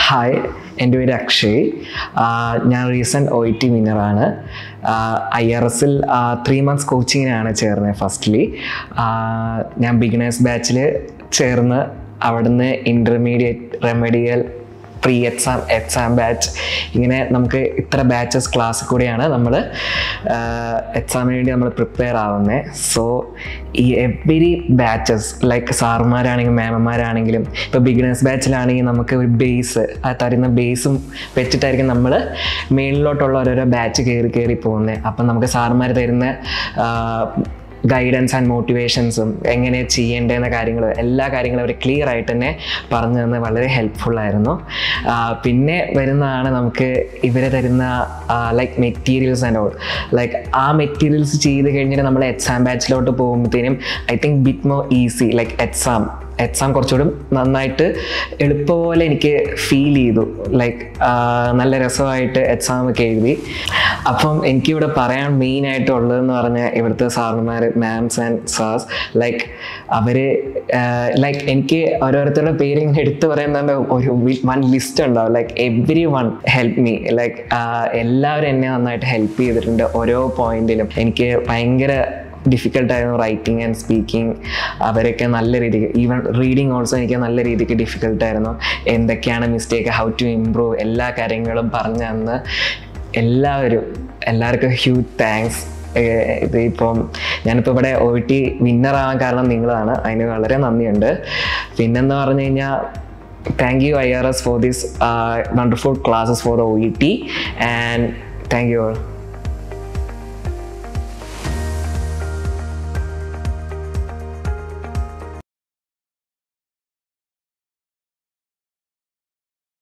hi എൻ്റെ പേര് അക്ഷയ് ആഹ് ഞാൻ റീസെൻറ്റ് ഒ ഇ ടി വിന്നറാണ് ഐ ആർ എസിൽ ത്രീ മന്ത്സ് കോച്ചിങ്ങിനാണ് ചേർന്നത് ഫസ്റ്റ്ലി ഞാൻ ബിഗിനേഴ്സ് ബാച്ചിൽ ചേർന്ന് അവിടുന്ന് intermediate remedial pre exam exam batch ഇങ്ങനെ നമുക്ക് ഇത്ര ബാച്ചസ് ക്ലാസ് കൂടെയാണ് നമ്മൾ എക്സാമിന് വേണ്ടി നമ്മൾ പ്രിപ്പയർ ആവുന്നത് സോ ഈ എവരി ബാച്ചസ് ലൈക്ക് സാറുമാരാണെങ്കിലും മാമന്മാരാണെങ്കിലും ഇപ്പോൾ ബിഗിനേഴ്സ് ബാച്ചിലാണെങ്കിൽ നമുക്ക് ഒരു ബേസ് ആ തരുന്ന ബേസും വെച്ചിട്ടായിരിക്കും നമ്മൾ മേളിലോട്ടുള്ള ഓരോരോ ബാച്ച് കയറി കയറി പോകുന്നത് അപ്പം നമുക്ക് സാറുമാർ തരുന്ന ഗൈഡൻസ് ആൻഡ് മോട്ടിവേഷൻസും എങ്ങനെ ചെയ്യേണ്ടതെന്ന കാര്യങ്ങൾ എല്ലാ കാര്യങ്ങളും അവർ ക്ലിയർ ആയിട്ട് തന്നെ പറഞ്ഞു തന്ന് വളരെ ഹെൽപ്ഫുൾ ആയിരുന്നു ആ, പിന്നെ വരുന്നതാണ് നമുക്ക് ഇവർ തരുന്ന like materials and all like ആ മെറ്റീരിയൽസ് ചെയ്ത് കഴിഞ്ഞിട്ട് നമ്മൾ എക്സാം ബാച്ചിലോട്ട് പോകുമ്പോഴത്തേനും I think bit more easy like exam exam കുറച്ചുകൂടി നന്നായിട്ട് എളുപ്പം പോലെ എനിക്ക് ഫീൽ ചെയ്തു ലൈക്ക് നല്ല രസമായിട്ട് എക്സാം ഒക്കെ എഴുതി അപ്പം എനിക്കിവിടെ പറയാൻ മെയിൻ ആയിട്ടുള്ളതെന്ന് പറഞ്ഞാൽ ഇവിടുത്തെ സാറുമാർ മാംസ് ആൻഡ് സാസ് ലൈക്ക് അവർ ലൈക്ക് എനിക്ക് ഓരോരുത്തരുടെ പേര് ഇങ്ങനെ എടുത്തു പറയുന്ന ഒരു വൺ ലിസ്റ്റ് ഉണ്ടാവും like everyone help me like എല്ലാവരും എന്നെ നന്നായിട്ട് ഹെൽപ്പ് ചെയ്തിട്ടുണ്ട് ഓരോ പോയിന്റിലും എനിക്ക് ഭയങ്കര ഡിഫിക്കൽട്ടായിരുന്നു റൈറ്റിംഗ് ആൻഡ് സ്പീക്കിംഗ് അവരൊക്കെ നല്ല രീതിക്ക് ഈവൻ റീഡിങ് ഓൾസോ എനിക്ക് നല്ല രീതിക്ക് ഡിഫിക്കൽട്ടായിരുന്നു എന്തൊക്കെയാണ് മിസ്റ്റേക്ക് ഹൗ ടു ഇമ്പ്രൂവ് എല്ലാ കാര്യങ്ങളും പറഞ്ഞു തന്ന് എല്ലാവരും എല്ലാവർക്കും ഹ്യൂജ് താങ്ക്സ് ഇത് ഇപ്പം ഞാനിപ്പോൾ ഇവിടെ ഒ ടി വിന്നറാവാൻ കാരണം നിങ്ങളാണ് അതിന് വളരെ നന്ദിയുണ്ട് പിന്നെന്ന് പറഞ്ഞു കഴിഞ്ഞാൽ thank you I R S for this wonderful classes for O E T and thank you all